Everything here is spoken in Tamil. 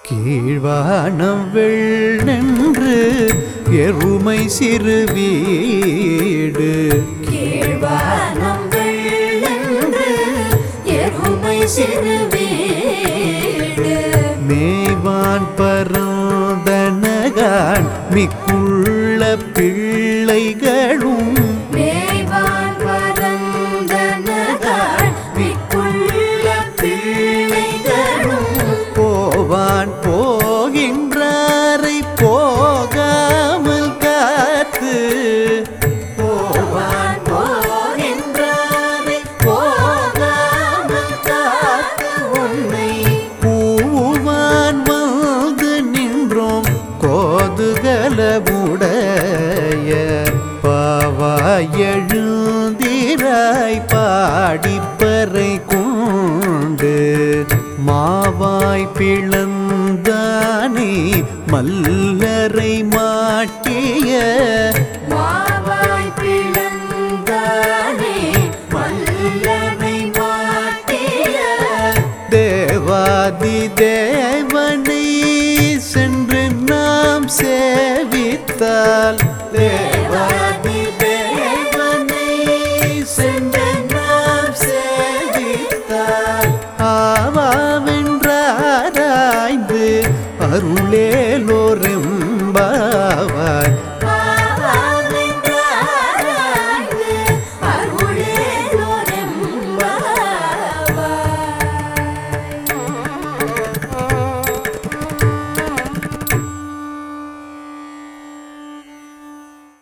கீழ்வானம் வெள்ளென்று எருமை சிறு வீடு கீழ்வானம் வெள்ளென்று எருமை சிறு வீடு மேவான் பரோதனகான் மிக்குள்ள பிள்ளைகளும் மேய்வான் பரந்தனகாள் மிக்குள்ள பிள்ளைகளும் போவான் போகின்றாரை போகாமல் காத்து போவான் போகின்றாரை போகாமல் காத்து உன்னை பூவான் வந்து நின்றோம் கோதுகலமுடைய பாவாய் எழுந்திராய் பாடிப்பறை கொண்டு மாவாய் பிளந்தானே மல்லரை மாட்டிய மாவாய் பிளந்தானே மல்லனை மாட்டிய தேவாதி தேவனை சென்று நாம் சேவித்தால் தேவாதி